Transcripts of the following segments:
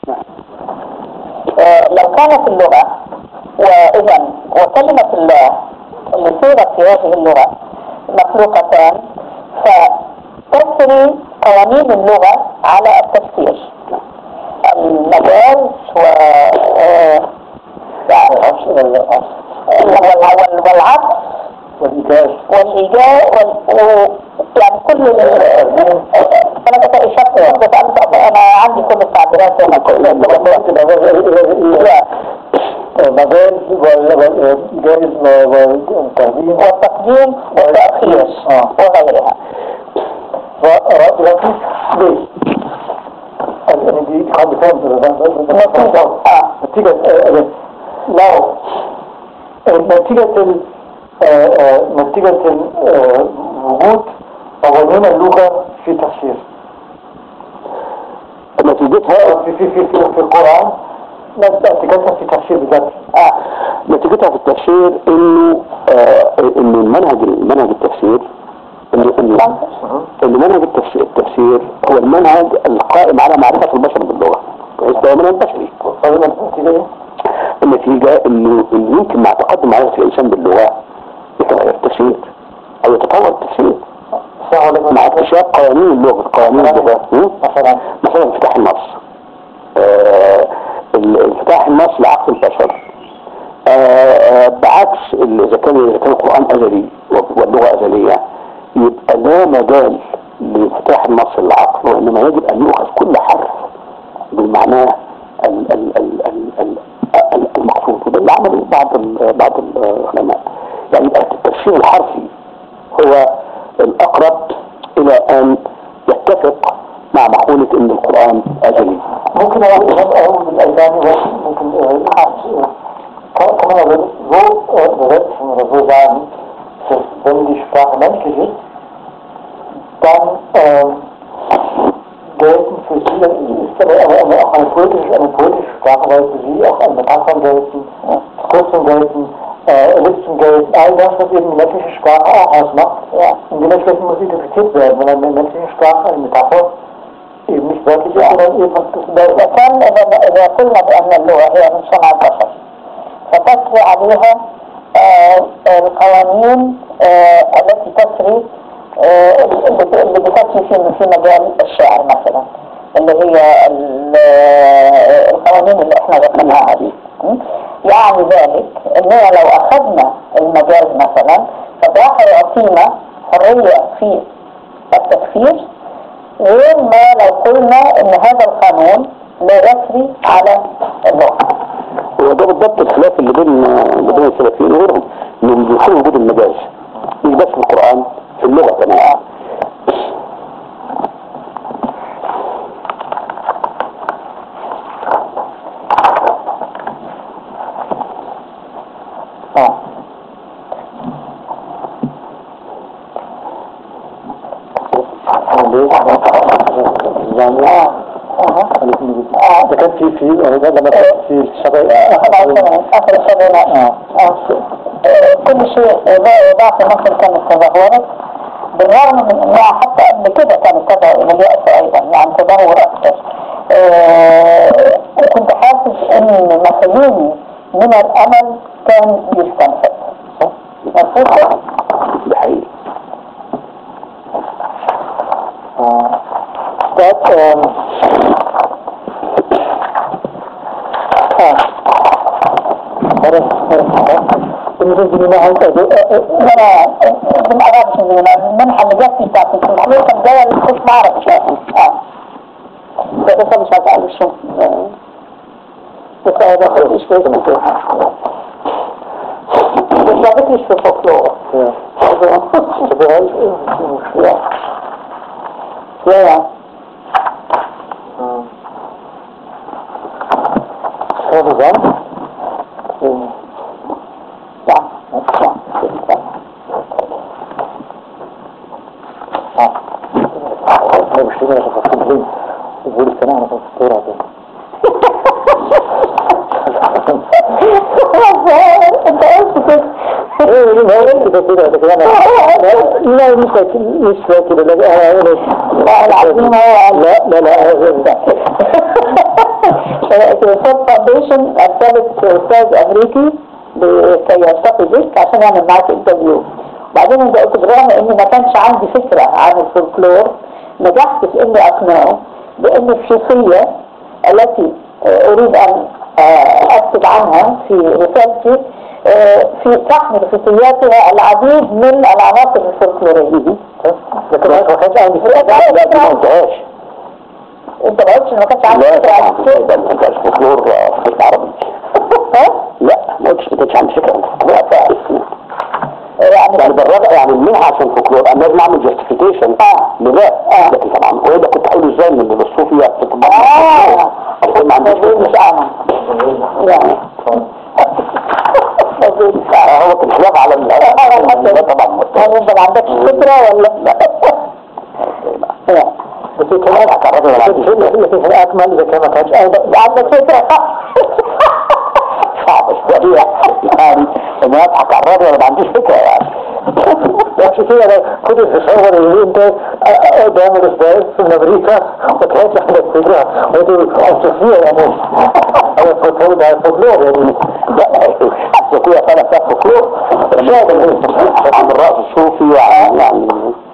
آه، لو كانت اللغة وإذا وكلمة الله اللي صيغت في هذه اللغة مخلوقتان فتسري قوانين اللغة على التفسير المجاز و آه، وال- والعطف والإيجاز والإيجاء وال... و... يعني كل ال- أنا بتأشفت بس أنا أنا عندي كل التعبيرات هنا كل مجاز والجائز والتقديم والتقديم والتأخير آه. وغيرها ورأيك ليش؟ أن دي حد فهم نتيجة آه. نتيجة آه، لو نتيجة ال- آه، آه، نتيجة ال- آه، وجود قوانين اللغة في تفسير نتيجتها في في في في, في القرآن لا نتيجتها في تفسير بذاته آه نتيجتها في التفسير انه آه انه المنهج المنهج التفسير انه انه انه منهج التفسير, التفسير هو المنهج القائم على معرفة البشر باللغة كويس ده منهج بشري قوانين التفسير إيه؟ النتيجة انه انه يمكن مع تقدم معرفة الانسان باللغة يتغير التفسير او يتطور التفسير السلام عليكم مع اكتشاف قوانين اللغة قوانين اللغة م? مثلا مثلا انفتاح النص آه، ال- انفتاح النص لعقل البشر آه، آه، بعكس ال- اذا كان اذا كان القران ازلي واللغه ازليه يبقى لا مجال لانفتاح النص للعقل وانما يجب ان يؤخذ كل حرف بمعناه ال- ال- ال- ال- ال- ال- المقصود وده اللي عمله بعض ال- بعض العلماء يعني يبقى التفسير الحرفي هو الاقرب الى ان يتفق مع مقولة ان القرآن ازلي ممكن أقول أقول بالألماني بس ممكن آه، kann kann man aber so äh, besetzen oder so sagen, dass wenn die Sprache menschlich ist, dann ähm, gelten für sie, ist aber, aber, aber auch eine poetische, eine poetische Sprache, weil für sie auch eine Metaphern gelten, Verkürzungen gelten, äh, Ellipsen gelten, all das, was eben die menschliche Sprache auch ausmacht. Ja. Und dementsprechend muss sie interpretiert werden, wenn eine menschliche Sprache eine Metapher eben nicht wörtlich ist, sondern eben was das bedeutet. إذا كان إذا إذا قلنا بأن اللغة هي من صنع البشر فتسري عليها آه، القوانين آه، التي تسري آه، اللي اللي بتسري في في مجال الشعر مثلا اللي هي ال- آه، القوانين اللي احنا ذكرناها دي م? يعني ذلك اننا لو اخذنا المجاز مثلا فده هيعطينا حرية في التفسير غير ما لو قلنا ان هذا القانون لا يسري على اللغة وده بالضبط الخلاف اللي بين اللي بين السلفيين وغيرهم انهم بيدخلوا وجود المجاز مش بس في القرآن في اللغة كمان اه ده كان في في ده لما كان في الشباب آخر السبعينات اه آه. آه، كل شيء إضاءة في مصر كانت تدهورت بالرغم من انها حتى قبل كده كانت تدعو الى اليأس ايضا يعني تدهور اكثر آه، كنت حاسس ان مخزوني من الامل كان يستنفذ مظبوط ده حقيقي Uh, that um, ah, what is بالنسبة لنا هيك انا ما اعرفش المنحه اللي جت في بتاعت الفلوس الجايه اللي كنت ما اعرفش اه بس مش عارفه شو بس انا باخد ايش في بس ما بكتش في فولكلور يا يا هذا ذنب يا يا أنا مش هنا تفصيل ليه يقول السنة أنا تفصيل ده انت قلت كده ايه ما هو كده كده ده كده أنا- لا مش فاكر مش فاكر لا لا لا العظيم هو لا لا لا الفورد فاونديشن ارسلت استاذ امريكي لكي يلتقي بك عشان يعمل معاك انترفيو بعدين انت قلت بالرغم اني ما كانش عندي فكره عن الفولكلور نجحت في اني اقنعه بان الصوفيه التي آه، اريد ان آه، اكتب عنها في رسالتي آه، في تحمل في صوفياتها العديد من العناصر الفولكلوريه لكن ما كانش عندي لا دي ما قلتهاش انت ما قلتش ان ما كانش عندي لا فكره عن طبعا الشيء ده ما كانش فولكلور في العربي ها؟ لا ما قلتش ما كانش عندي فكره عن الفولكلور يعني يعني بالرغم يعني منها عشان فولكلور انا لازم اعمل جاستيفيكيشن لده لكن طبعا والا كنت هقول ازاي ان الصوفيه بتطبق اه اصل ما عنديش مش فكره اعمى يعني هو كان خلاف على ال ده طبعا هل انت ما عندكش فكرة ولا لا؟ لا. بس هي كمان هتعرفي ولا عندي فكرة؟ لكن في الأكمل إذا كان ما كانش أيضا عندك فكرة صعب شوية يعني ان انا اضحك على الراجل وانا ما عنديش فكرة يعني عشان كده أنا كنت أتصور إن أنت قدام الأستاذ في أمريكا ما كانش عندك فكرة وأنت أصلية يعني أنا فكرت على الفولكلور يعني لا الصوفية فعلا فيها فولكلور عن الرأس الصوفي وعن يعني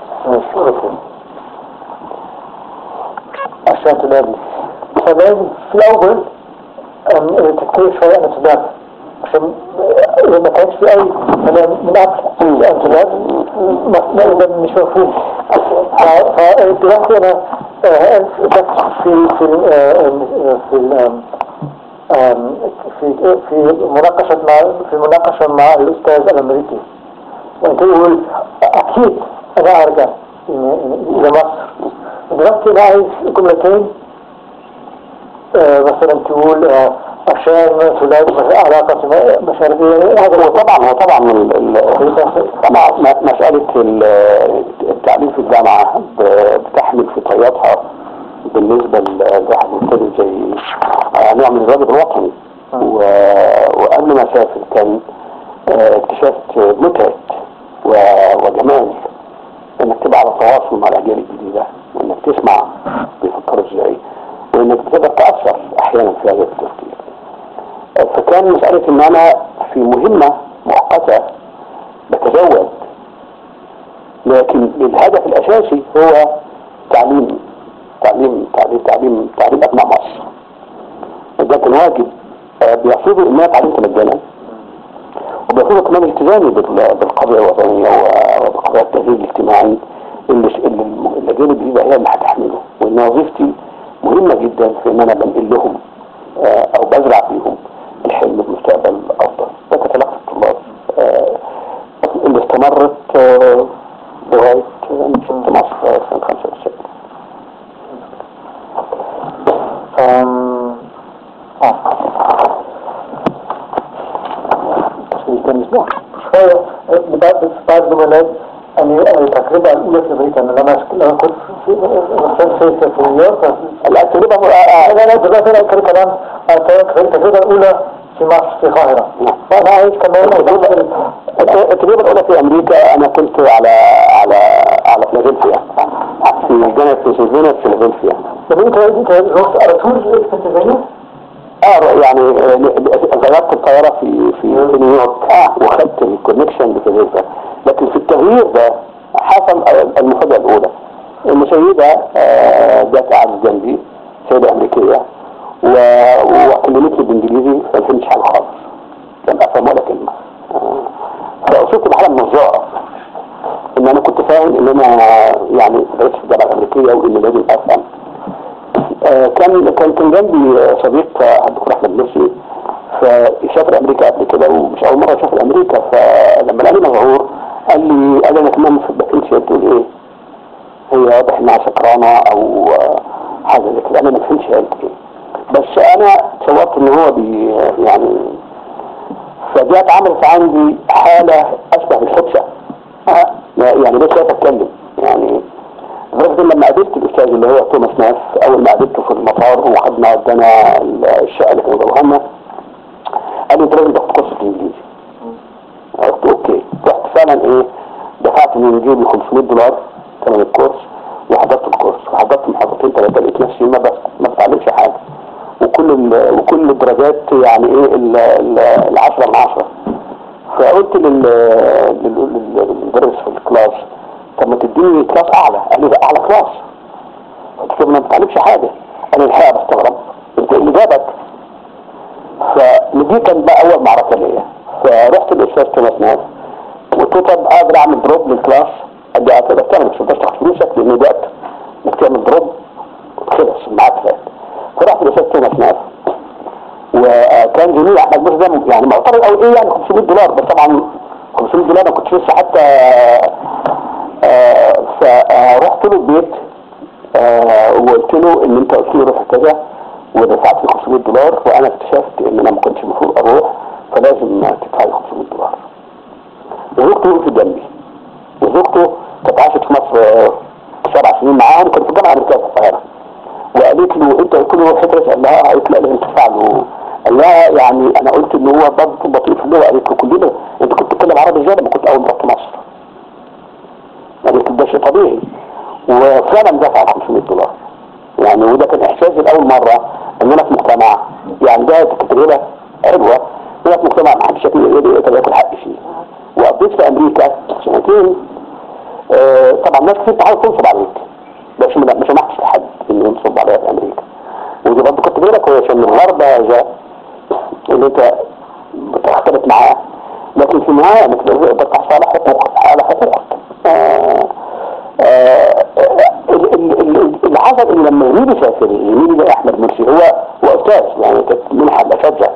عشان تنادي فلازم في الأول أم، تكتير شوية عن السودان عشان إذا ما كانش في أي كلام من قبل عن السودان ما نقدر نشوفه فدلوقتي أنا آه، بس في في ال- آه، في ال- آم، آم، في في مناقشة مع في مناقشة مع الأستاذ الأمريكي وأنت تقول أكيد أنا أرجع إلى مصر دلوقتي أنا عايز جملتين آه، مثلا تقول آه، عشان فلان علاقة مش عارف ايه هذا هو طبعا هو طبعا ال- ال- طبعا م- مسألة ال- التعليم في الجامعة ب- بتحمل في طياتها بالنسبة لواحد مبتدئ زي آه، نوع من الواجب الوطني و- وقبل ما اسافر كان آه، اكتشفت متعة و- وجمال انك تبقى على تواصل مع الاجيال الجديدة وانك تسمع بيفكروا ازاي وانك بتقدر تأثر احيانا في هذا التفكير آه، فكان مسألة ان انا في مهمة مؤقتة بتزود لكن الهدف الاساسي هو تعليم تعليم تعليم تعليم تعليم ابناء مصر ده كان واجب آه، بيفرضوا ان انا اتعلمت مجانا وبيفرضوا كمان التزامي بال- بالقضيه الوطنيه و- وبقضايا التغيير الاجتماعي اللي اللي الم- الاجيال الجديده هي اللي هتحمله وان وظيفتي مهمه جدا في ان انا بنقل لهم آه، او بزرع فيهم الحلم بمستقبل افضل ده كانت علاقه الطلاب آه، اللي استمرت آه، لغايه آه، سنة مصر آه، سنه 95 أم، آه. كان اسبوع شوية بعد بعد الولاد يعني التجربة الأولى في أمريكا أنا لما لما كنت في مثلا في في نيويورك التجربه أنا أنا دلوقتي أنا كنت كمان التجربة الأولى في مصر في القاهرة وأنا عايز كمان التجربة الأولى في أمريكا أنا كنت على على على فيلادلفيا في جامعة بنسلفانيا في فيلادلفيا طب أنت أنت رحت على طول في بنسلفانيا؟ اه يعني آه، غيرت الطيارة في في في نيويورك اه وخدت الكونكشن بفيلادلفيا لكن في التغيير ده حصل المفاجأة الأولى إن سيدة آه، جت قعدت جنبي سيدة أمريكية و- وكلمتني بالإنجليزي ما فهمتش حاجة خالص لم أفهم ولا كلمة آه، فوصلت لحالة من الذعر ان انا كنت فاهم ان انا يعني درست في الجامعه الامريكيه وان لازم افهم آه، كان كان كان جنبي آه، صديق آه، الدكتور احمد مرسي فسافر امريكا قبل كده ومش اول مره اسافر امريكا فلما لقاني مذعور قال لي قال لي انا كمان ما صدقتش هي بتقول ايه هي واضح انها سكرانه او آه، حاجه زي كده انا ما فهمتش هي قالت ايه بس انا تصورت ان هو بي يعني فجاءت عملت عندي حاله اشبه بالحدثه آه، يعني ليش لا اتكلم يعني لدرجه ان لما قابلت الاستاذ اللي هو توماس ناس اول ما قابلته في المطار وخدنا ودانا الشقه اللي كانوا جابوها لنا قال لي انت لازم تاخد كورس في الانجليزي قلت اوكي رحت فعلا ايه دفعت من جيبي 500 دولار ثمن الكورس وحضرت الكورس وحضرت محاضرتين ثلاثه لقيت نفسي ما بس ما بتعلمش حاجه وكل ال- وكل الدرجات يعني ايه ال- ال- العشرة من عشرة فقلت لل- لل- لل- للمدرس في الكلاس طب ما تديني كلاس اعلى قال لي ده اعلى كلاس قلت له ما بتعلمش حاجه انا الحقيقه بستغرب انت إيه اللي جابك فدي كان بقى اول معركه ليا فرحت للاستاذ توماس ناس قلت له طب اقدر اعمل دروب للكلاس قال لي هتقدر تعمل بس ما تقدرش تاخد فلوسك لان ده وقت انك تعمل دروب خلص معاك فات فرحت للاستاذ توماس ناس وكان زميل احمد بوش ده يعني معترض قوي ايه يعني 500 دولار بس طبعا 500 دولار ما كنتش لسه حتى آه، فرحت له البيت آه، وقلت له ان انت قلت لي روح كذا ودفعت لي 500 دولار وانا اكتشفت ان انا ما كنتش المفروض اروح فلازم تدفع لي 500 دولار وزوجته وقفت جنبي وزوجته كانت عاشت في مصر آه، سبع سنين معاهم كانت في الجامعه الامريكيه في القاهره وقالت له انت قلت له حدث قال لها قالت لا لازم تدفع له قال لها يعني انا قلت ان هو برضه بطيء في اللغه قالت له كلنا انت كنت بتتكلم عربي ازاي لما كنت اول ما رحت مصر قالت له ده شيء طبيعي وفعلا دفع 500 دولار يعني وده كان احساسي لاول مره ان انا في مجتمع يعني ده كانت تجربه حلوه انا في مجتمع ما حدش يقدر ياكل حق فيه وقضيت في امريكا سنتين آه، طبعا ناس كتير بتحاول تنصب عليك بس ما ما سمحتش لحد انه ينصب عليا في امريكا ودي برضه كانت تجربه كويسه ان الغربه ده اللي انت بتختلط معاه لكن في النهايه انك بتحصل على حقوقك على حقوقك آه، آه، ال- ال- ال- اللي حصل ان لما يميل سافر يميل زي احمد مرسي هو هو استاذ يعني كانت منحه الاساتذه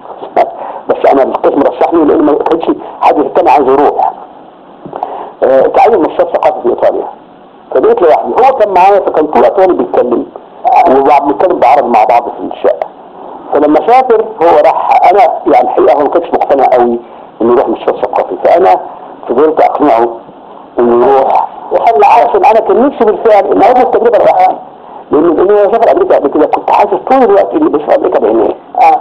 بس انا القسم رشحني لان ما كانش حد تاني عايز يروح آه، تعين نشاط ثقافي في ايطاليا فبقيت لوحدي هو كان معايا فكان طول الوقت هو اللي بيتكلم وبعد بنتكلم بعرض مع بعض في الشقه فلما سافر هو راح انا يعني الحقيقه هو ما كانش مقتنع قوي انه يروح نشاط ثقافي فانا فضلت اقنعه انه يروح وخلى عشان انا كان نفسي بالفعل ان اروح التجربه لوحدي لان لان انا سافر امريكا قبل كده كنت حاسس طول الوقت اني بشوف امريكا بعينيه اه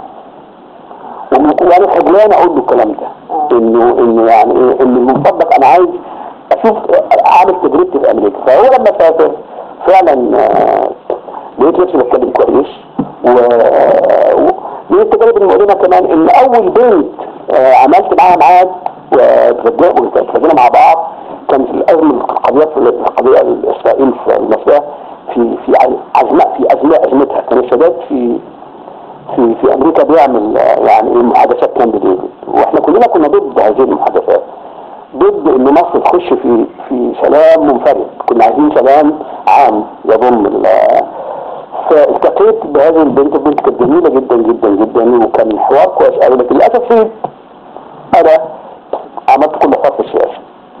وانا خجلان اقول له الكلام ده انه انه يعني ايه انه من فضلك انا عايز اشوف اعمل تجربتي في امريكا فهو لما سافر فعلا آه، لقيت نفسي بتكلم كويس و و- من التجارب المؤلمة كمان ان اول بنت آه، عملت معاها ميعاد وتفاجئنا مع بعض كان في الازمه القضيه في القضيه الاسرائيل في المسيح في في عزماء في ازمه ازمتها كان السادات في في في امريكا بيعمل آه، يعني إيه محادثات كامب ديفيد واحنا كلنا كنا ضد هذه المحادثات ضد ان مصر تخش في في سلام منفرد كنا عايزين سلام عام يضم ال- فالتقيت بهذه البنت البنت كانت جميله جدا جدا جدا وكان الحوار كويس قوي لكن للاسف في انا عملت كل خط في السياسه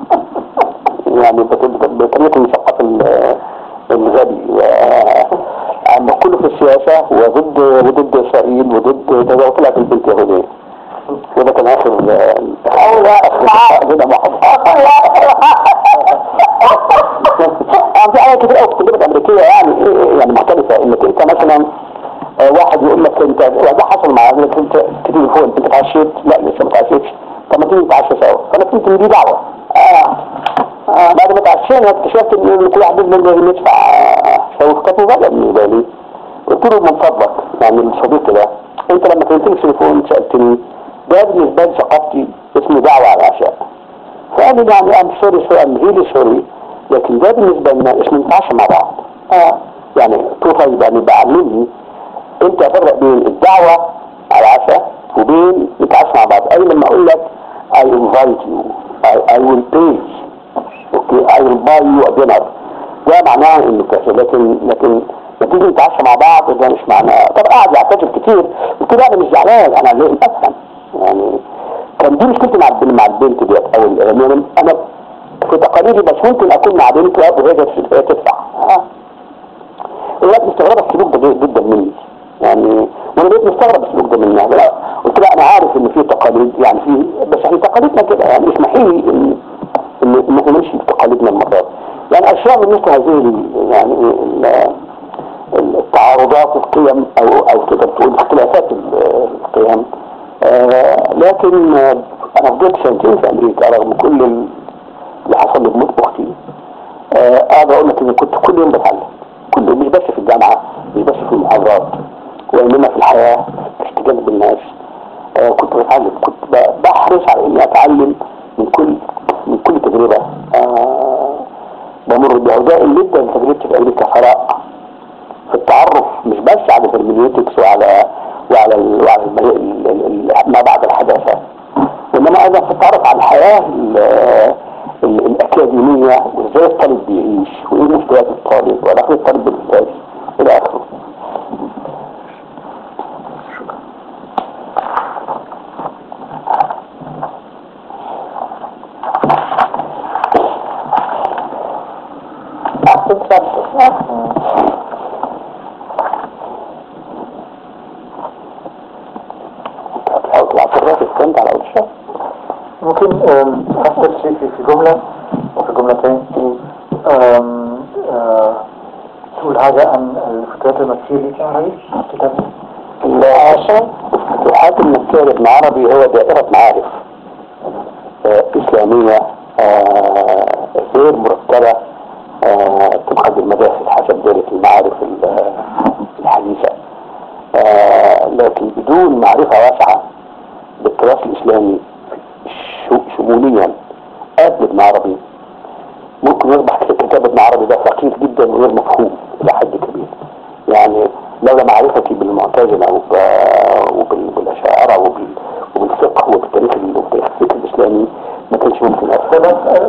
يعني بت- بطريقه المثقف ال- الغبي و- عم كله في السياسه وضد وضد اسرائيل وضد ده طلعت البنت يهوديه وده كان اخر اول اخر في حاجات كتير قوي في التجربه الامريكيه يعني إيه- يعني مختلفه انك انت مثلا آه، واحد يقول لك انت ده حصل معاك انك انت تيجي فوق انت اتعشيت لا لسه ما اتعشيتش طب ما تيجي نتعشى سوا فانا كنت دي دعوه آه. آه. بعد ما اتعشينا اكتشفت ان كل واحد منهم لازم يدفع آه، فوقته غدا بالنسبه لي قلت له من فضلك يعني الصديق ده انت لما كلمتني في التليفون سالتني ده بالنسبه لي ثقافتي اسمه دعوه على العشاء فقال لي يعني ام سوري سوري ام ريلي سوري لكن ده بالنسبه لنا اسمه نتعشى مع بعض اه يعني تو طيب يعني بعلمني انت افرق بين الدعوه على العشاء وبين نتعشى مع بعض اي لما اقول لك I invite you I, I will pay اوكي I will buy you a dinner ده معناه انه كذا لكن لكن لما تيجي نتعشى مع بعض ده مش معناه طب قاعد يعتذر كتير قلت له انا مش زعلان انا لازم افهم يعني كان دي مشكلتي مع البنت مع البنت ديت او ال- يعني انا في تقاليدي بس ممكن اكون مع بنت وهي هي تدفع آه. هي مستغربه السلوك ده جدا مني يعني وانا بقيت مستغرب السلوك ده منها لا قلت لها انا عارف ان في تقاليد يعني في بس احنا تقاليدنا كده يعني اسمحي لي ان ان ان احنا نمشي بتقاليدنا المرات يعني اشياء من مثل هذه ال- يعني ال- التعارضات القيم او او تقدر تقول اختلافات ال- القيم آه لكن آه انا فضلت سنتين في امريكا رغم كل ال- اللي حصل لي بموت اختي آه اقدر اقول لك اني كنت كل يوم بتعلم كل يوم مش بس في الجامعه مش بس في المحاضرات وانما في الحياه اشتغال بالناس آه كنت بتعلم كنت ب- بحرص على اني اتعلم من كل من كل تجربه آه بمر بها ودائما جدا تجربتي في امريكا ثراء في التعرف مش بس على الهرمنيوتكس وعلى وعلى ال- وعلى الم- ال- ال- ال- ما بعد الحداثه وانما ايضا في التعرف على الحياه ال- ال- الاكاديميه وازاي الطالب بيعيش وايه مستويات الطالب وعلاقه الطالب بالاستاذ الى اخره. هتحاول تعترف الكلام على اول شهر. ممكن آم، أكثر شيء في في جملة أو في جملتين آم، آه، تقول حاجة عن الفتوات المكية اللي كان رئيس كتاب العاشر فتوحات المكية لابن عربي هو دائرة معارف آه، إسلامية آه، غير مرتبة آه، تبقى بالمداخل حسب دائرة المعارف ال- الحديثة آه، لكن بدون معرفة واسعة بالتراث الإسلامي شو- شموليا قبل ابن عربي ممكن يصبح كتاب ابن عربي ده فقير جدا وغير مفهوم إلى حد كبير يعني لولا معرفتي بالمعتزلة وب- وبال- بالأشاعرة وبال- وبالفقه وبالتاريخ ال- وبالتاريخ الفكر الإسلامي ما كانش ممكن أفهم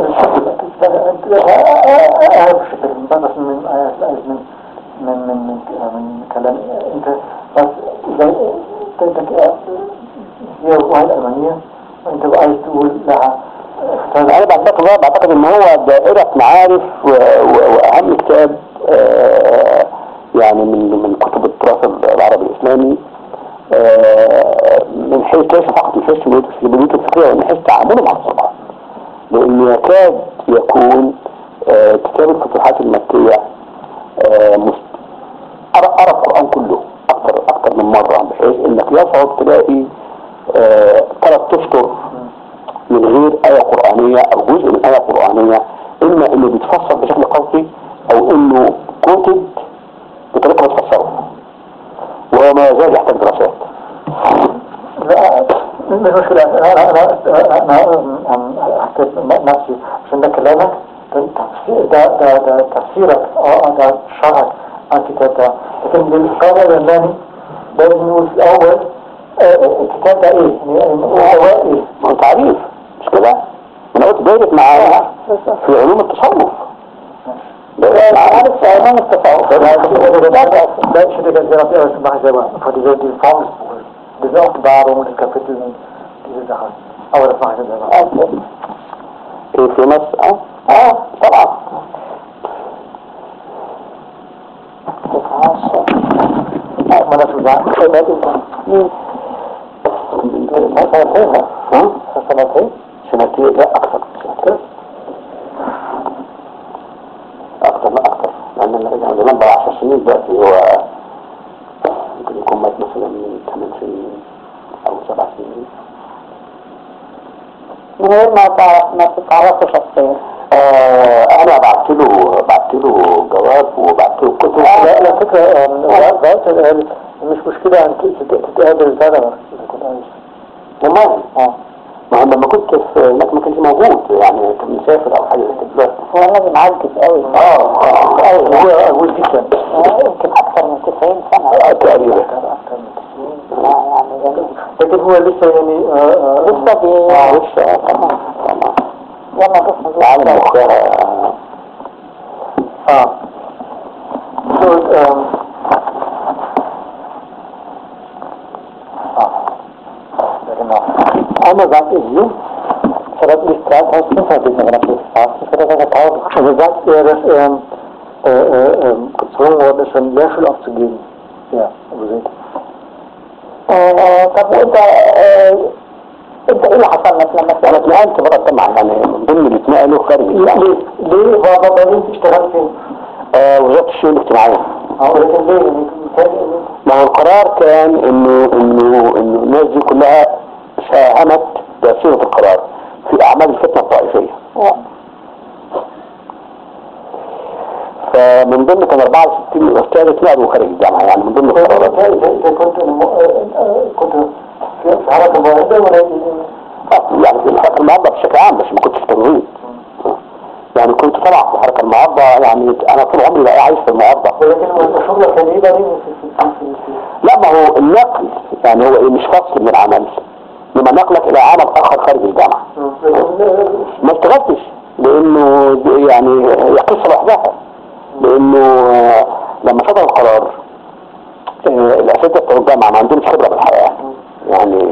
أعرف شكل بس من آيات من من من من من كلام أنت بس زي أنت هي واحد ألمانية وأنت عايز تقول لها اختار أنا بعتقد بعتقد إن هو دائرة معارف و- و- وأهم كتاب آه، يعني من من كتب التراث العربي الإسلامي آه، من حيث ليس فقط من حيث سلوكيته الفقهية ومن حيث تعامله مع القرآن لأن يكاد يكون آه، كتاب الفتوحات المكية آه، مست- أرى أرى القرآن كله أكثر أكثر من مرة بحيث إنك يصعب تلاقي آه، ثلاث أشهر من غير آية قرآنية أو جزء من آية قرآنية إما إنه بيتفسر بشكل قصدي أو إنه كتب بطريقة بتفسره وهو ما يزال يحتاج دراسات لا مش مشكلة أنا أنا أنا أنا حكيت نفسي عشان ده كلامك ده تفسير ده ده ده تفسيرك أو ده شرحك عن الكتاب ده لكن للقارئ الألماني لازم نقول في الأول آه، الكتاب ده إيه؟ يعني هو إيه؟ ما هو تعريف مش كده؟ أنا قلت دايرة معايا في علوم التصوف دايرة معارف في علوم التصوف Da steht ganz genau, das mache ich selber. Vor dieser die Form diese Offenbarung und das Kapitel und diese Sachen. Aber das mache ich dann selber. إيه في مصر؟ اه اه طبعا ما نفس الوقت سنتين ها؟ سنتين سنتين لا أكثر سنتين أكثر لا أكثر لأن اللي رجع زمان بقى 10 سنين دلوقتي هو ممكن يكون مات مثلا من 8 سنين أو 7 سنين من غير ما تعرف ما تتعرفوا شخصيا آه أنا بعت له بعت له جواب وبعت له كتب لا لا فكرة بعد مش مشكلة أن تتقابل سنة إذا كنت عايز والله اه ما هو لما كنت في هناك ما كانش موجود يعني كان مسافر أو حاجة زي كده دلوقتي هو النبي معجز قوي اه اه أيوة هو أقول جدا آه، يمكن اكثر من 90 سنه آه، تقريبا أكثر من تسعين. آه، يعني جميل. لكن هو لسه يعني آه، آه، لسه بي اه لسه آه، طبعا طبعا يلا بس تعالى مخها اه so, ähm, ah, ja genau. Einmal sagt er hier, veröffentlicht 2005 habe ich noch nach gefragt, also sagt er, dass er äh, äh, ähm, gezwungen worden ist, eine Lehrschule aufzugeben. Ja, wo sind آه، طب وانت آه، انت ايه اللي حصل لك لما انا سألت اتنقلت بره الجامعه يعني من ضمن اللي اتنقلوا خارج الجامعه ليه؟ ليه هو بابا اشتغل فين؟ آه وزاره الشؤون الاجتماعيه اه ولكن ليه؟ يعني كان ما هو القرار كان انه انه انه الناس دي كلها ساهمت بصيغه القرار في اعمال الفتنه الطائفيه فمن ضمن كان 64 استاذ اتنقلوا خارج الجامعه يعني من ضمن القرارات إذا كنت كنت في حركة واحدة ولا آه، يعني في الحركه المعارضه بشكل عام بس ما كنتش في تنظيم يعني كنت طبعا في الحركه المعارضه يعني انا طول عمري بقى عايش في المعارضه ولكن الشغل كان ايه بقى في في في في لا ما هو النقل يعني هو ايه مش فصل من العمل لما نقلك الى عمل اخر خارج الجامعه ما اشتغلتش لانه دي يعني هي قصه لوحدها لانه آه، لما صدر القرار آه، الاساتذه بتوع الجامعه ما عندهمش خبره بالحياه يعني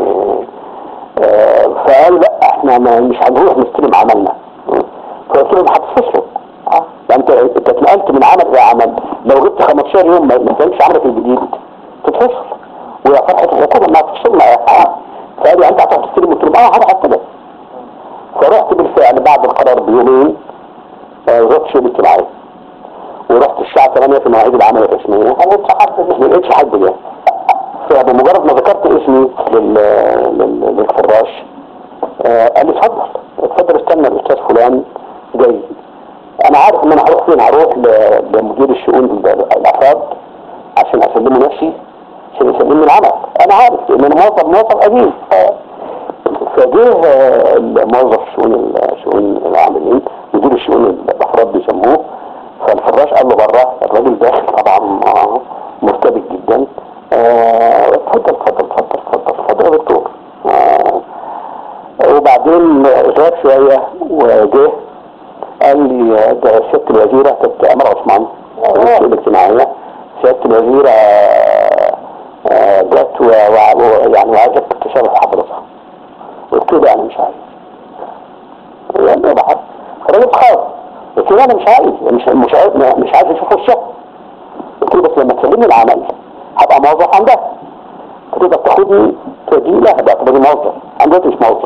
آه، فقالوا لا احنا ما مش هنروح نستلم عملنا فقلت لهم هتفصلوا يعني انت انت اتنقلت من عمل الى عمل لو غبت 15 يوم ما ما تعملش عملك الجديد تتفصل ويا فرحه الحكومه انها تفصلنا فقالوا انت هتروح تستلم قلت لهم اه هروح استلم فرحت بالفعل بعد القرار بيومين آه، رحت شؤون اجتماعيه ورحت الساعه 8 في مواعيد العمل الرسميه انا اتحدث ما لقيتش حد جه فبمجرد ما ذكرت اسمي لل... لل... للفراش آه قال لي اتفضل اتفضل استنى الاستاذ فلان جاي انا عارف ان انا هروح فين هروح ل- لمدير الشؤون ال- الافراد عشان اسلمه نفسي عشان يسلمني العمل انا عارف ان انا موظف موظف قديم ف- فجه آه، الموظف شؤون ال- شؤون العاملين مدير الشؤون الافراد بيسموه فالفراش قال له بره الراجل داخل طبعا آه، مرتبك جدا آه، اتفضل اتفضل اتفضل اتفضل اتفضل يا دكتور آه، وبعدين غاب شويه وجه قال لي آه، ده سياده الوزيره كانت امر عثمان الشؤون الاجتماعيه سياده الوزيره آه، آه، جت و- و- و- يعني وعايزك تشرف حضرتها قلت له لا انا مش عايز قال لي بحر الراجل خاف قلت له انا مش عايز مش مش عايز مش عايز اشوف وشك قلت له بس لما تسلمني العمل هبقى موظف عندها قلت له ده بتاخدني توديني لا هبقى تبقى موظف انا دلوقتي مش موظف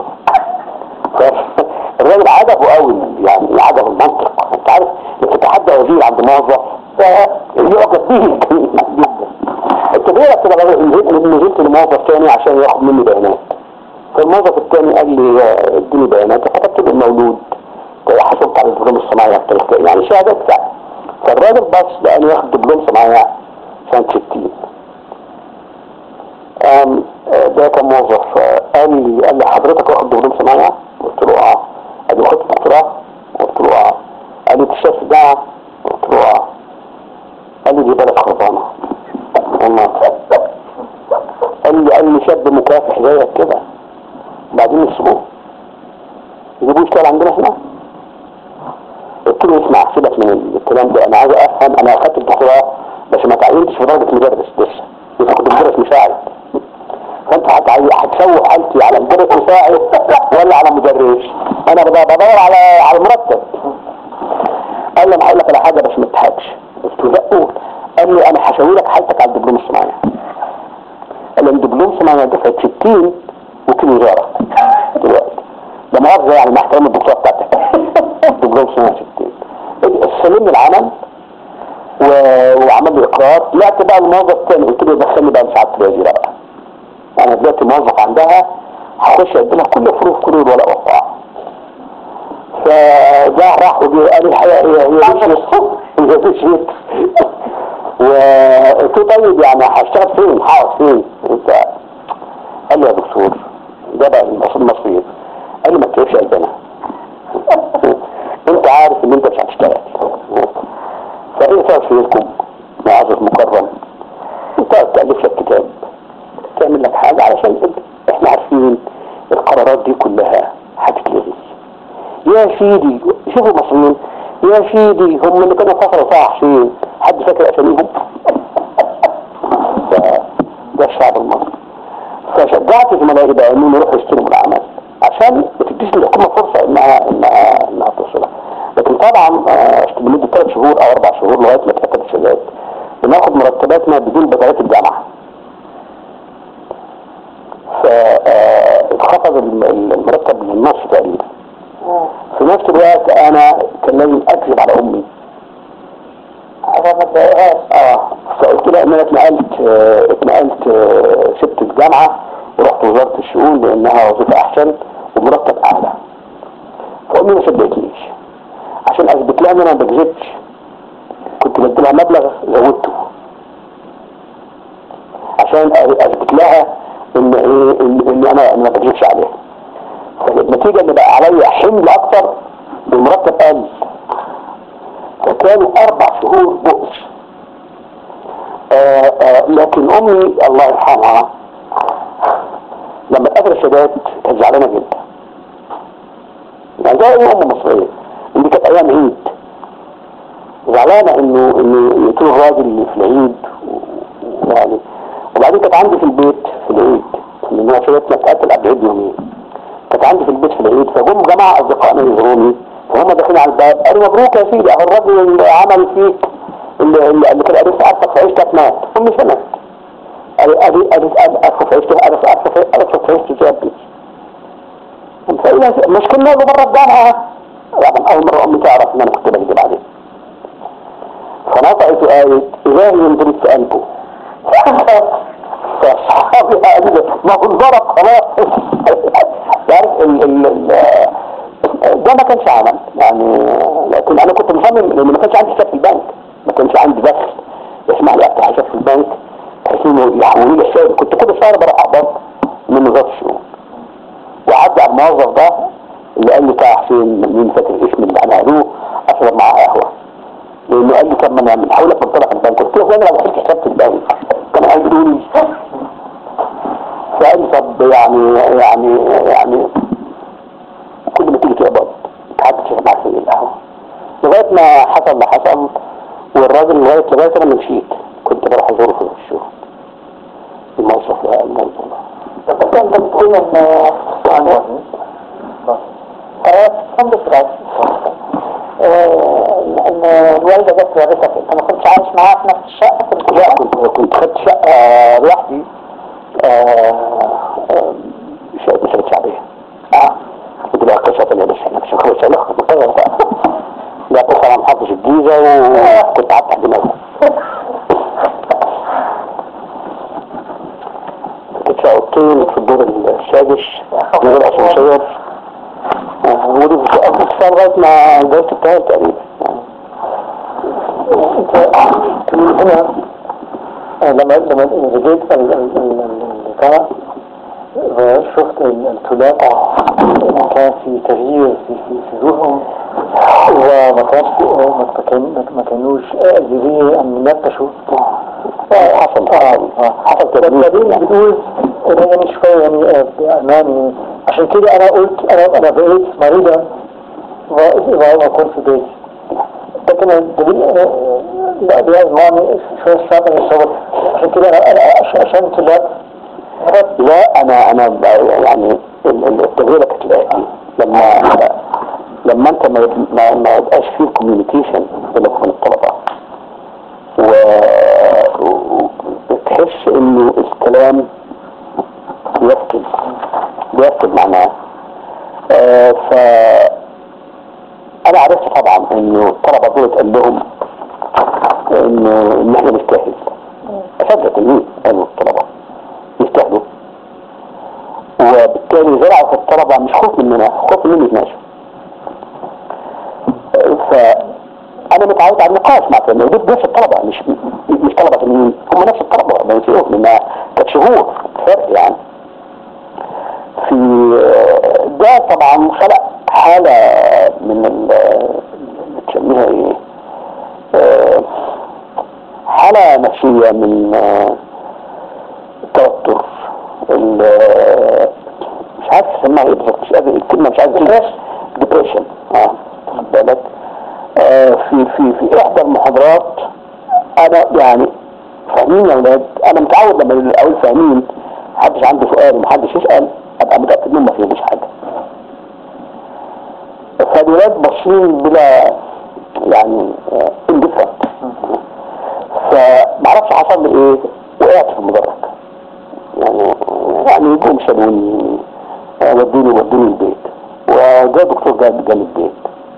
الراجل عجبه قوي يعني عجبه المنطق انت عارف لما تتحدى وزير عند موظف يعجب به جدا الطبيعي كده نزلت لموظف تاني عشان ياخد مني بيانات فالموظف التاني قال لي آه، اديني بيانات فكتبت له المولود وحصلت على الدبلوم الصناعي بتاعتي يعني شهادات بتاعتي فالراجل بس لقاني واخد دبلوم صناعي سنة 60 قام آه، ده كان موظف آه، قال لي قال لي حضرتك واخد دبلوم صناعي قلت له اه قال لي خدت دكتوراه قلت له اه قال لي بتشتغل في الجامعة قلت له اه قال لي دي بلد خربانة والله قال لي قال لي شاب مكافح زيك كده بعدين يسيبوه يجيبوه يشتغل عندنا هنا قلت له اسمع سيبك من الكلام ده انا عايز افهم انا اخدت الدكتوراه بس ما تعينتش في درجه مدرس لسه لسه كنت مدرس مساعد فانت هتعي- هتسوي حالتي على مدرس مساعد ولا على مدرس انا بد- بدور على على المرتب قال لي انا هقول لك على حاجه بس ما تضحكش قلت له لا قول قال لي انا هسوي لك حالتك على الدبلوم الصناعي قال لي الدبلوم الصناعي دفعه 60 وكيل وزاره دلوقتي ده مؤاخذه يعني مع احترام الدكتوراه بتاعتك دبلوم صناعي 60 سلمني العمل و... وعمل لي اقرار طلعت بقى الموظف تاني قلت له دخلني بقى لسعاده الوزيره بقى انا دلوقتي موظف عندها هخش اقدم لها كل فروق كل الورق وقع فجاء راح وجه قال لي الحقيقه هي هي مش هي مش هيك وقلت له طيب يعني هشتغل فين؟ هقعد فين؟ انت قال لي يا دكتور ده بقى المصير المصير قال لي ما تكيفش قلبنا انت عارف ان انت مش هتشتغل فايه صار فيكم معزز مكرم انت تألف لك كتاب تعمل لك حاجة علشان احنا عارفين القرارات دي كلها هتتلغي يا سيدي شوفوا المصريين يا سيدي هم اللي كانوا فصلوا طه حسين حد فاكر اساميهم ده ده الشعب المصري فشجعت زملائي بقى انهم يروحوا يستلموا العمل عشان ما تديش للحكومه فرصه انها انها انها توصلها لكن طبعا آه، لمده ثلاث شهور او اربع شهور لغايه ما تاكد الشهادات بناخد مرتباتنا بدون بدلات الجامعه فاتخفض المرتب للنص تقريبا في نفس الوقت انا كان لازم اكذب على امي اه فقلت لها ان انا اتنقلت آه، اتنقلت آه، سبت الجامعه ورحت وزاره الشؤون لانها وظيفه احسن ومرتب اعلى فامي ما صدقتنيش عشان اثبت لها ان انا ما بكذبش كنت بدي لها مبلغ زودته عشان اثبت لها ان ايه ان, إن انا أنا ما بكذبش عليها فالنتيجه ان بقى عليا حمل اكتر والمرتب قل فكانوا اربع شهور بؤس آه آه لكن امي الله يرحمها لما قابل السادات كانت زعلانه جدا يعني زي اي ام مصريه دي كانت ايام عيد زعلانه انه انه يقتلوا الراجل اللي في العيد و- ويعني وبعدين كانت عندي في البيت في العيد لان هو سيدتنا اتقتل قبل عيد يومين كانت عندي في البيت في العيد فجم جماعه اصدقائنا يزوروني فهم داخلين على الباب قالوا مبروك يا سيدي اهو الراجل اللي عمل فيك اللي اللي اللي كان قريت عارفك في عيشتك مات امي سمعت قالت قالت قالت ارفض عيشته ارفض ارفض عيشته يا ابني فإذا مشكلة له مرة الجامعة يعني أول مرة أمي تعرف إن أنا كنت بكذب عليه فنطقت آية إلهي ينظر في قلبه فأصحابي قالوا لي ما هو انضرب خلاص تعرف ال ال ال ده ما كانش عمل يعني لكن أنا كنت مصمم لأن ما كانش عندي حساب في البنك ما كانش عندي بس اسمح لي أفتح حساب في البنك بحيث إنه يحولوا لي الشهر كنت كل شهر بروح أقبض من وزارة الشؤون وعدى على الموظف ده اللي قال لي تعال حسين مين فاكر اسم اللي انا قالوه اشرب معاه قهوه لانه قال لي طب ما انا من حولك من طرف البنك قلت له انا لو دخلت حساب في البنك كان هيقولوا لي فقال لي طب يعني يعني يعني كل ما تيجي تقبض تعال تشرب معاه في القهوه لغايه ما حصل ما حصل والراجل لغايه لغايه انا ما مشيت كنت بروح ازوره في الشغل الموظف ده الموظف ده بس انت بتقول ان يعني خلاص الحمد لله ان الوالده جت ورثتك انت ما كنتش عايش معاها في نفس الشقه كنت لا كنت كنت خدت شقة لوحدي آه، آه، شقة مسجد شعبية اه كنت بقى قصة تانية بس انا مش هخلص انا مقرر بقى لا اخرى انا محافظ الجيزة وكنت قعدت تحت دماغي كنت شقة اوضتين في الدور السادس من غير اسانسير آه، ودي قضيت فيها لغاية ما اتجوزت التاني تقريبا انت من هنا آه، لما لما رجعت ال- ال- ال- البتاع وشفت ال- الطلاب آه، كان في تغيير في في في روحهم وما كانش آه، ما كان ما كانوش قادرين ان يناقشوا حصل حصل حصل تدريب بعدين بتقول انا يعني شويه يعني آه، بأماني عشان كده انا قلت انا انا بقيت مريضة و- و- واكون في بيتي لكن الدليل آه، لا بيزمعني شوية صعب من الصبر عشان كده انا انا عشان- عشان طلاب لا انا انا ب- يعني ال- ال- التجربه كانت الاتي لما لما انت ما يب- ما, ما يبقاش فيه كوميونيكيشن بينك وبين الطلبه و- و- وتحس انه الكلام بيفقد بيفقد معناه آه، ف انا عرفت طبعا انه الطلبه دول قال لهم انه ان احنا نستاهل اساتذه تلميذ قالوا الطلبه يستاهلوا وبالتالي زرعوا في الطلبة مش خوف مننا خوف منهم يتناقشوا فأنا متعود على النقاش مع فنان دول نفس الطلبة مش مش طلبة تانيين هم نفس الطلبة بنسيهم لأنها كانت شهور فرق يعني في ده طبعا خلق حالة من ال- تسميها ايه آه، حالة نفسية من آه، التوتر ال- مش عارف اسمها ايه بالظبط مش قادر الكلمه مش عارف ديبريشن اه خد بالك آه في في في احدى المحاضرات انا يعني فاهمين يا ولاد انا متعود لما اقول فاهمين محدش عنده سؤال ومحدش يسال ابقى متاكد انهم ما فهموش حاجه فالولاد باصين بلا يعني اندفرنت فمعرفش حصل لي ايه وقعت في المدرج يعني يعني يقوم شالوني آه، ودوني ودوني البيت وجاء دكتور جاب جاب البيت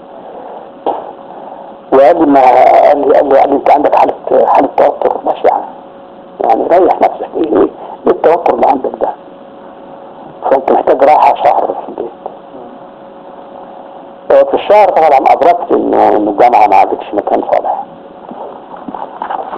وقال لي ما قال لي قال لي, قال لي انت عندك حاله حاله توتر بشعه يعني ريح نفسك ايه ايه ايه التوتر اللي عندك ده فانت محتاج راحه شهر في البيت آه، في الشهر طبعا ادركت انه إن الجامعه ما عادتش مكان صالح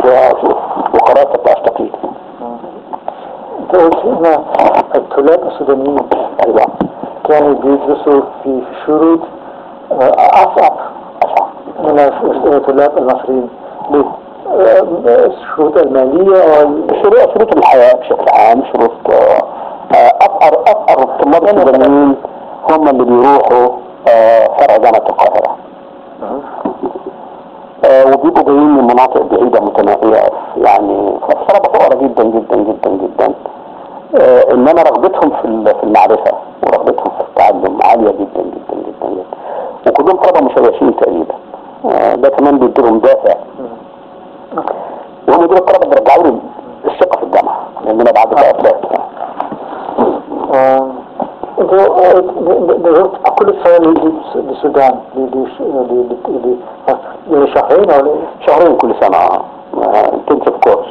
وقررت استقيل انت قلت ان الطلاب السودانيين ايوه كانوا بيدرسوا في في شروط آه، اصعب من الطلاب المصريين ليه؟ آه، الشروط المالية وال شروط شروط الحياة بشكل عام شروط آه، آه، أفقر أفقر الطلاب السودانيين هم اللي بيروحوا آه، فرع جامعة القاهرة آه، وبيبقوا جايين من مناطق بعيدة متناهية يعني طلبة فقراء جدا جدا جدا جدا آه، إنما رغبتهم في ال- في المعرفة ورغبتهم في التعلم عالية جدا جدا جدا جدا وكلهم طلبة مشوشين تقريبا آه، ده كمان بيديلهم دافع وهم دول الطلبة اللي رجعوا لي الثقة في الجامعة لأننا بعد بقى طلعت آه، انت درست كل سنة ل- للسودان ل- ل- ل- ل- ل- لشهرين او ل- شهرين كل سنة انتنسيف كورس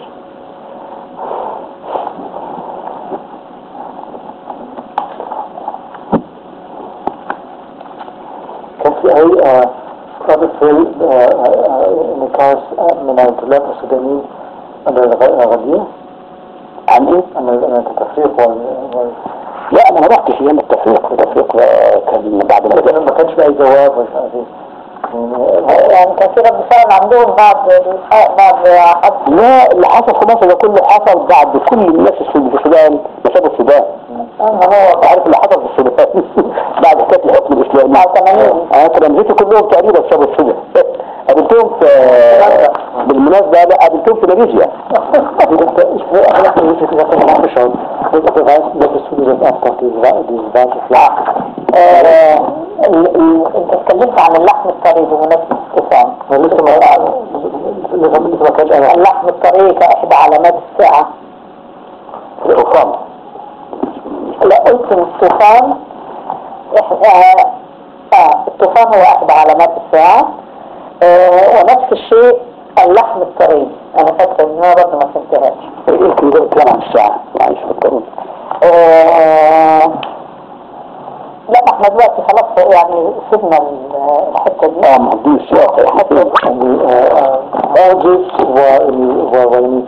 كان في اي آه، رد فعل آه، آه، انعكاس آه، من الطلاب السودانيين على الغ- الغدية عن ايه؟ عن ال- عن التفريق وال- وال- لا انا ما رحتش ايام التفريق التفريق آه، كان بعد ما لكن ما كانش في اي جواب ولا حاجة. يعني يعني كان في رد فعل عندهم بعد بعد حد لا اللي حصل في مصر ده كله حصل بعد كل الناس السود- في السودان ما سابوا السودان هو عارف اللي حصل في السودان بعد حكايه الحكم الاسلامي بعد 80. اه تلامذتي كلهم تقريبا سابوا السودان قابلتهم في بالمناسبه لا قابلتهم في ماليزيا انت ايش هو اخلاق التي تتكلم عن الشعب بالاتفاق لتسوية الافضل لذات الافلاح آه، ال- ال- انت اتكلمت عن اللحم الطري بمناسبة الطوفان لسه ما لسه لسه ما كانش انا اللحم الطري كأحد علامات الساعة الطوفان لا قلت الطوفان إح- آه، آه الطوفان هو أحد علامات الساعة آه ونفس الشيء اللحم الطري أنا فاكرة إن أنا برضه ما فهمتهاش يمكن ده الكلام عن الساعه معلش فكروني آه، لا ما احنا دلوقتي خلاص يعني سيبنا ال- الحتة دي اه ما هو دي السياق الحتة موجز ويعني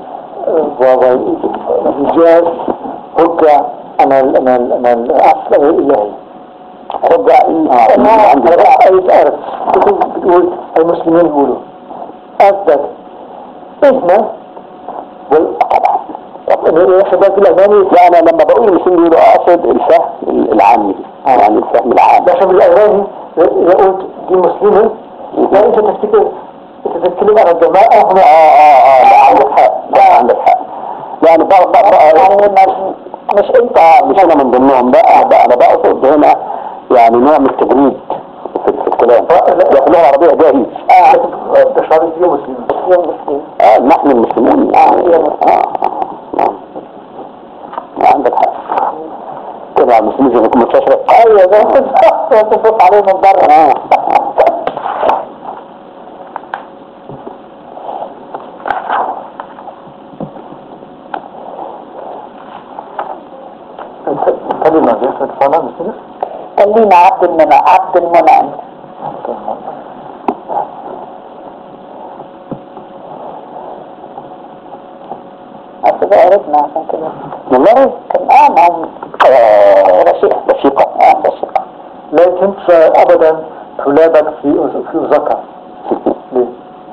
وإيجاز حجة أنا أنا أنا الأصل الإلهي حجة اه أنا عندي عايز أعرف بتقول بتقول المسلمين يقولوا أثبت إحنا طبعا والحباب الأمامي لا انا لما بقول المسلمين بيقولوا اقصد الفهم العامي يعني الفهم العام عشان الأغاني إذا قلت دي مسلمة لا أنت تفتكر أنت تتكلم عن الجماعة هم اه اه اه لا عندك حق لا عندك حق يعني بقى بقى, بقى يعني ما- مش انت مش انا من ضمنهم بقى, بقى انا بقصد هنا يعني نوع من التجريد في, في الكلام لكن اللغه العربيه جاهز ده شعار دي مسلمة يوم مسلم اه نحن المسلمون يعني اه اه نعم آه، عندك حق كده المسلمين زي ما يكون مستشرق ايوه ده بالظبط تفوت عليه من بره اه كلمة زي تفعلها مسلمة خلينا عبد المنى عبد المنعم اصل ده قريبنا عشان كده والله كان اه ما هو آه، رشيق رشيقة اه رشيق لكن أبدا طلابك في في أوزاكا ليه؟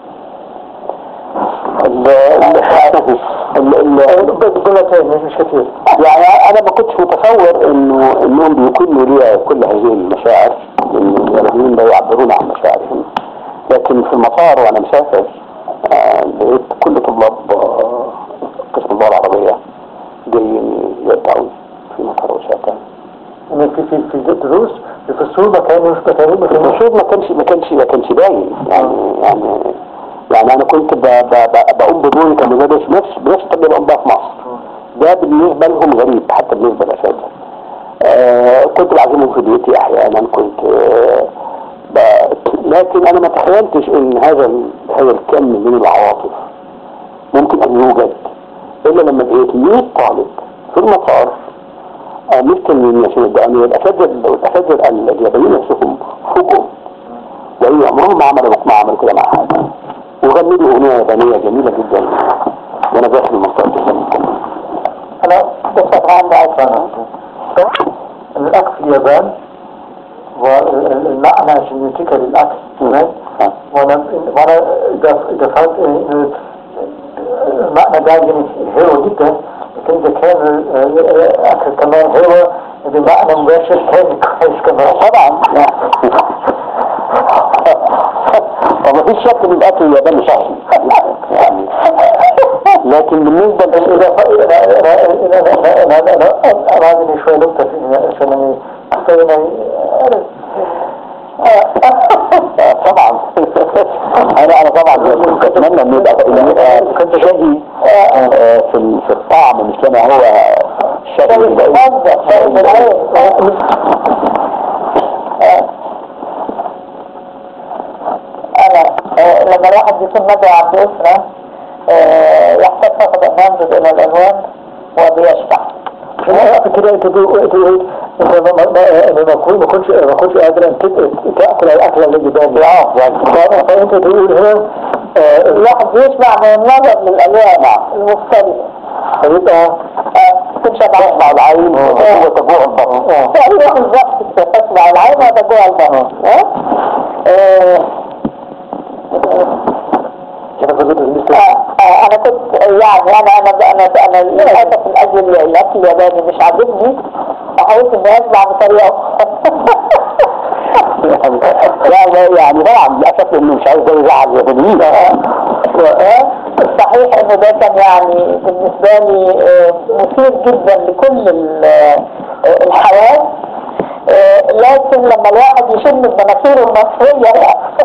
ال- ال- ال- ال- دولتين مش كثير يعني انا ما كنتش متصور انه انهم بيكونوا لي كل هذه المشاعر ان اليابانيين لا يعبرون عن مشاعرهم لكن في المطار وانا مسافر آه، لقيت كل طلاب آه، قسم اللغه العربيه جايين يدعون في مطار اوساكا إن في في في دروس في فصول ما كانوا مش كانوا ما كانوش المفروض ما كانش ما كانش ما كانش باين يعني يعني يعني انا كنت ب- ب- ب- بقوم بدوري كمدرس نفس بنفس الطريقه اللي بقوم بها في مصر ده بالنسبه لهم غريب حتى بالنسبه للاساتذه آه كنت بعزمهم في بيتي احيانا كنت آه ب- لكن انا ما تخيلتش ان هذا ال- هذا الكم من العواطف ممكن ان يوجد الا لما لقيت 100 طالب في المطار آه مستنيين عشان يبدأوا الاساتذه الاساتذه اليابانيين نفسهم فوقهم وهي عمرهم ما عملوا ما عملوا كده مع حد وغنوا لي اغنيه يابانيه جميله جدا والمعنى سيميوتيكا للأكل تمام وانا وانا اذا اذا فهمت إن المعنى ده يعني حلو جدا لكن اذا كان الاكل كمان حلو بمعنى مباشر كان كويس كمان طبعا وما فيش شك ان الاكل الياباني صحي يعني لكن بالنسبه إذا أرادني شوي نقطة عشان أنا طبعا انا انا طبعا اتمنى ان يبقى إن يبقى كنت شهي في ال- في الطعم مش كما هو شهي أنا آه، لما الواحد يكون مدعو عند أسرة آه، يحتاج فقط أن ينظر إلى العنوان وبيشبع في كده انت تقول انت تقول انت ما ما ما ما كنت ما كنتش ما كنتش قادر ان تت- تاكل الاكل اللي قدامي اه ف- فانت تقول هنا آه، الواحد بيشبع من النظر للألوان المختلفة فيبقى آه، تشبع تسمع العين وتجوع البطن اه ايوه بالظبط تسمع العين وتجوع البطن ها؟ آه، كده فضلت بالنسبه آه، آه، انا كنت يعني انا انا انا انا للاسف من اجل الاكل الياباني مش عاجبني فحاولت اني اسمع بطريقه لا لا يعني طبعا للاسف انه مش عايز ده يزعل اليابانيين آه، صحيح انه ده كان يعني بالنسبه لي آه، مثير جدا لكل ال- آه، الحواس آه، لكن لما الواحد يشم بمناخيره المصريه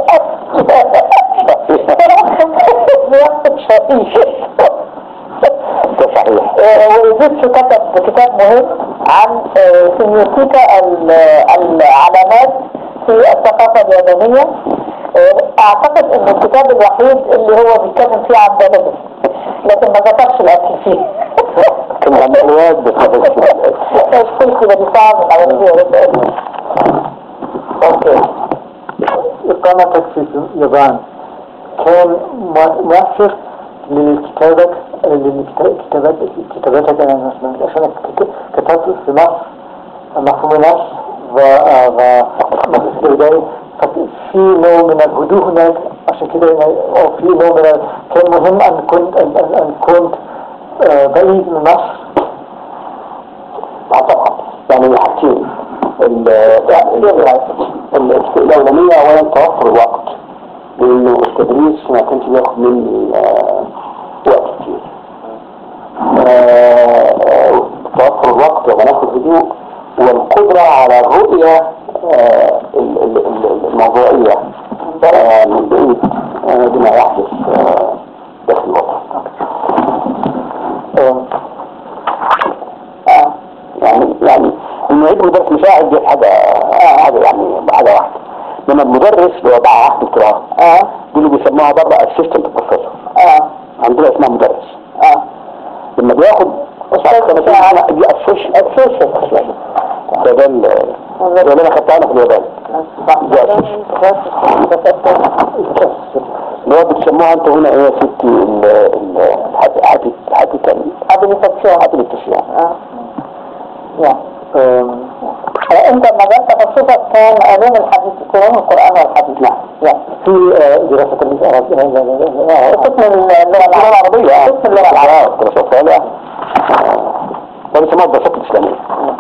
بياخد شقيق ده صحيح ويزيدش كتب كتاب مهم عن آه، سيميوتيكا ال- العلامات في الثقافة اليابانية آه، اعتقد ان الكتاب الوحيد اللي هو بيتكلم فيه عن بلده لكن ما ذكرش الاكل فيه كان عمليات بس مش كل كده بيصعب على الفيه اوكي إقامتك في اليابان كان مو- موفر لكتابك لكتابات كتاباتك أنا مثلا عشان كت- كتبت في مصر مفهوم النفس و و- في البداية في نوع من الهدوء هناك عشان كده أنا- أو في نوع من ال- كان مهم أن كنت أن أن أن كنت آه، بعيد من مصر آه طبعا يعني حاجتين ال- ال- الأولانية أولا توفر الوقت لأنه التدريس ما كانش بياخد مني آه، وقت كتير آه، آه، توفر الوقت ومناخ الهدوء والقدرة على الرؤية آه، ال- ال- ال- الموضوعية آه، من بعيد آه، بما يحدث آه، داخل الوطن آه، يعني يعني المعيد مدرس مساعد دي حاجة حاجة يعني حاجة واحدة انما المدرس اللي هو بقى عهد القراءة اه دي اللي بيسموها بره اسيستنت بروفيسور اه عندنا اسمها مدرس اه لما بياخد أستاذ سنة مساعد. دي اسوشيت اسوشيت ده ده ال- ده اللي انا خدتها انا في اليابان اللي هو بتسموها انت هنا ايه يا ستي ال ال حتى حتى habilitación. حتى اه يا آم، انت مجال تخصصك كان علوم الحديث علوم القرآن والحديث نعم يا في آه، دراسة العربية قسم اللغة العربية قسم اللغة العربية دراسات طالعة ده بيسموها الدراسات الإسلامية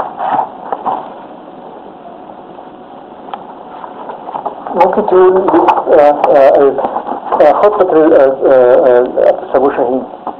ممكن تقول لي، آه، آه، آه، خطة ال- آه، آه، آه، أبو شهيد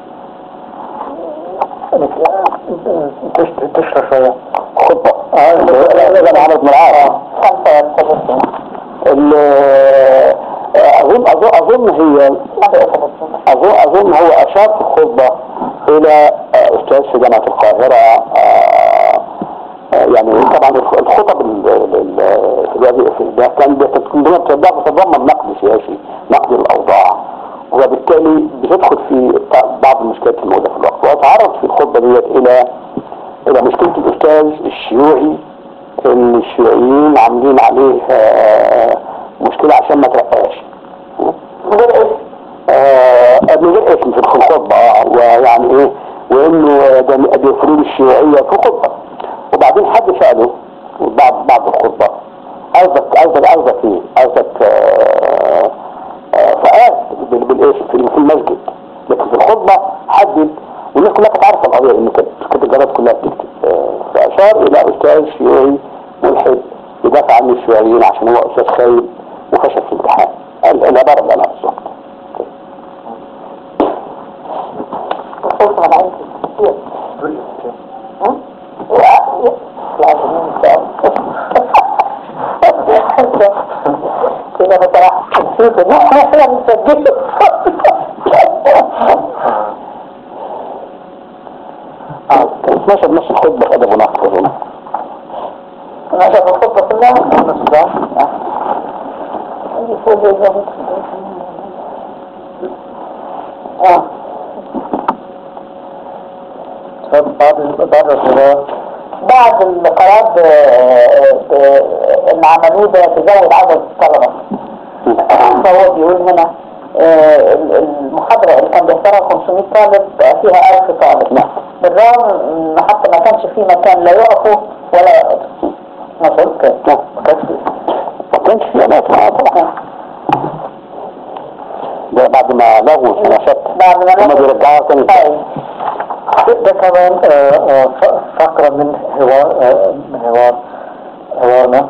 إنك، آه، تش- تشرح شوية خطبة اه ده عدد من العام خمسة وثلاثين ال- أظن أظن أظن هي خمسة وثلاثين أظن أظن هو أشار في الخطبة إلى آه، أستاذ في جامعة القاهرة آه، آه، يعني طبعا الخطب ال- ال- ال- في الوادي في ده كان بتتضمن نقد سياسي نقد الأوضاع وبالتالي بتدخل في بعض المشكلات الموجودة في الوقت وأتعرض في الخطبة ديت إلى إلى مشكلة الأستاذ الشيوعي إن الشيوعيين عاملين عليه آه، مشكلة عشان ما ترقاش من غير اسم آه، من غير اسم في الخطبة آه، ويعني ايه وانه ده بيفرض الشيوعية في الخطبة وبعدين حد سأله بعد بعد الخطبة قصدك قصدك قصدك ايه؟ قصدك آه، آه، فقال بال- بالايش في في المسجد لكن في الخطبه حدد والناس كلها كانت عارفه القضيه لان كانت كانت الجرائد كلها بتكتب آه، فاشار الى استاذ شيوعي ملحد يدافع عن الشيوعيين عشان هو استاذ خايب وفشل في الامتحان ال- العباره اللي انا في الوقت خصوصا على عين كتير ها؟ العظيم كده بصراحة نسيت ان احنا احنا بنسجله اه كان 12 نص الخطبه في ادب ونقد اظن ماذا بالخطة كلها؟ نص ده عندي فوق الجهد اه بعد بعد الصلاة بعد القرار ب- ب- اللي عملوه ده تزود عدد الطلبة فهو بيقول هنا آه، المحاضرة اللي كان بيحضرها 500 طالب بقى فيها 1000 طالب بالرغم ان حتى ما كانش في مكان لا يقفوا ولا يقعدوا مظبوط كده لا ما كانش ما كانش في اماكن آه، طبعا ده بعد ما لغوا السناشات بعد ما هم ناخد- بيرجعوها تاني طيب ده كمان آه، آه، ف- فقرة من حوار آه، من حوار حوارنا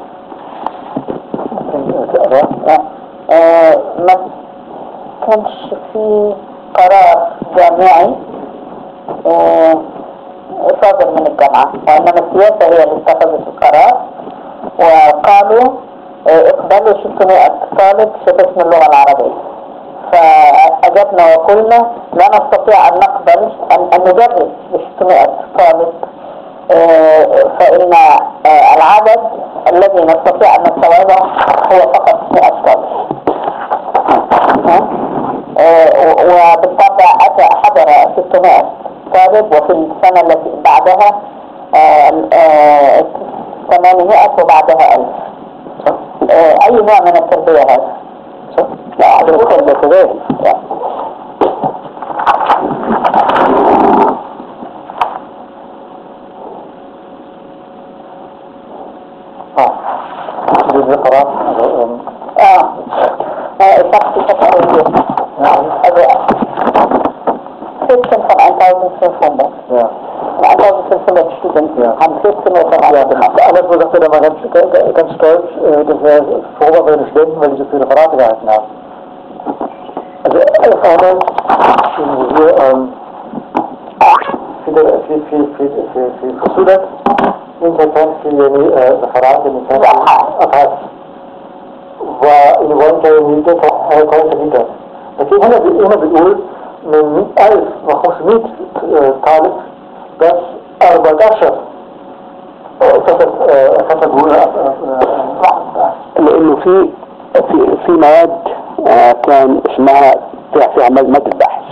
ممكن تقرأ آه، آه، ما كانش في قرار جامعي آه، صادر من الجامعة وإنما السياسة هي اللي اتخذت القرار وقالوا آه، اقبلوا 600 طالب في قسم اللغة العربية فأجبنا وقلنا لا نستطيع أن نقبل أن, أن ندرس ب 600 طالب آه، فإن آه، العدد الذي نستطيع أن نستوعبه هو فقط 100 طالب ها؟ آه، و- وبالطبع أتى حضر 600 طالب وفي السنة التي بعدها آه، آه، 800 وبعدها 1000 آه، أي نوع من التربية هذا؟ لا عدد الخطبه كذلك اه دي قراءة اه آه، شخص تفاعلي هذا system from 1500 Ja. 1500 students Ja. haben 15 Uhr gemacht. Alles, wo sagte, da war ganz, ganz stolz, äh, dass wir froh waren bei den Studenten, weil die so viele Referate gehalten haben. Also, äh, einmal, wo wir, ähm, في في في في في في فصولك انت كان في يعني آه، رفرات اللي كان ابحاث وانت يعني ده حاجه كويسه جدا لكن هنا بي- هنا بيقول من 1500 آه، طالب بس 14 كتب آه، كتبوا آه، آه، لانه في في في مواد آه، كان اسمها فيها فيها ماده بحث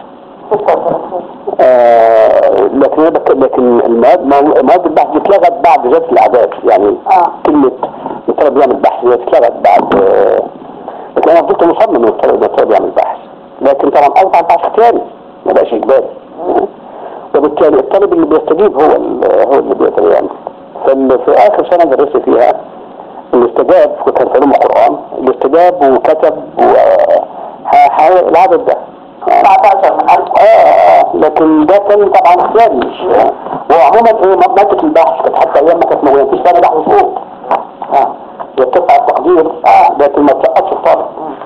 آه، لكن أنا بك- لكن المواد مو- مواد البحث دي اتلغت بعد ذات الاعداد يعني آه. كلمه الطالب يعمل بحث دي اتلغت بعد آه، لكن انا فضلت مصمم ان الطالب الطالب يعمل بحث لكن طبعا اصبح البحث اختياري ما بقاش اجباري وبالتالي الطالب اللي بيستجيب هو ال- هو اللي بيقدر يعمل فال- في اخر سنه درست فيها اللي استجاب وكان في علوم القران اللي استجاب وكتب وحاول العدد ده آه. 19 من 1000 آه، آه، لكن ده كان طبعا اختياري مش وعموما ايه مادة البحث كانت حتى ايام ما كانت موجودة مفيش سنة بحث فوق اه هي بترفع التقدير اه لكن ما تسقطش الطالب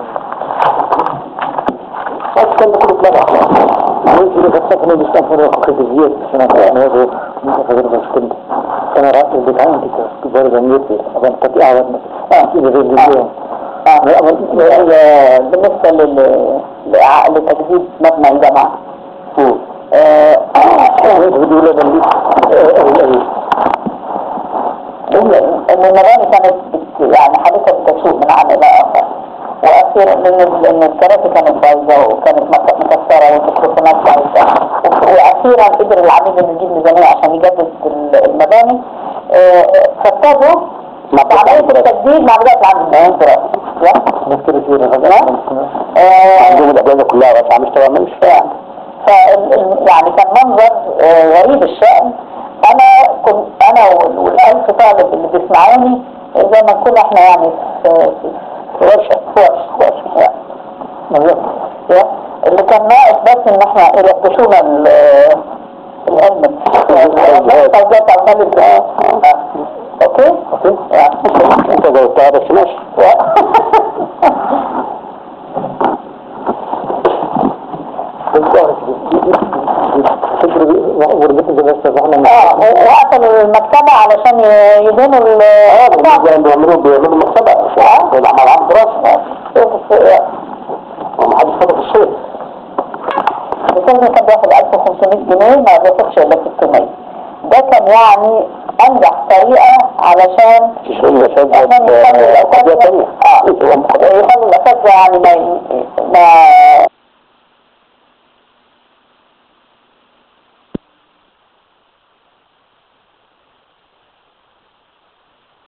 بس كان ده كله اتلغى خلاص Если достаточно бесполезно категории, она сразу не поговорила с кем-то. Она раз убегала, где-то говорила не ты, а он так и аван. А, или же не آه. آه، بالنسبة لل- لع- لتجديد مبنى الجامعة آه، بيقول لنا ان إن المباني كانت بت- يعني حالتها بتسوء من عام الى اخر واخيرا ان ال- ان الكراسي كانت بايظه وكانت مك- مكسره والميكروفونات بايظه و- واخيرا قدر العميد انه يجيب ميزانيه عشان يجدد ال- المباني آه، فابتدوا مع عمليه التجديد مع بدايه العام الدراسي مشكلة كبيرة آه، عندهم الاجازة كلها بس عم يشتغل مش فاهم ف يعني كان منظر آه، غريب الشأن انا كنت انا وال- والالف طالب اللي بيسمعوني زي ما كنا احنا يعني في في ورشة في ورشة ورشة يعني. يا. اللي كان ناقص بس ان احنا يلبسونا ال- الهلمت الفوزات على الملك اوكي؟ اوكي يا. انت جاوبتها بس ماشي وربطت بنفسك احنا اه وقفلوا المكتبة علشان ي- يدينوا ال اه بيعملوا بيعملوا مكتبة العمل عام دراسة ومحدش فتح الصيف الفيلم كان بياخد 1500 جنيه ما بياخدش الا 600 ده كان يعني انجح طريقة علشان تشغل مساجد احنا نخلي قضية الاساتذة تانية اه يخلي الاساتذة يعني ما ما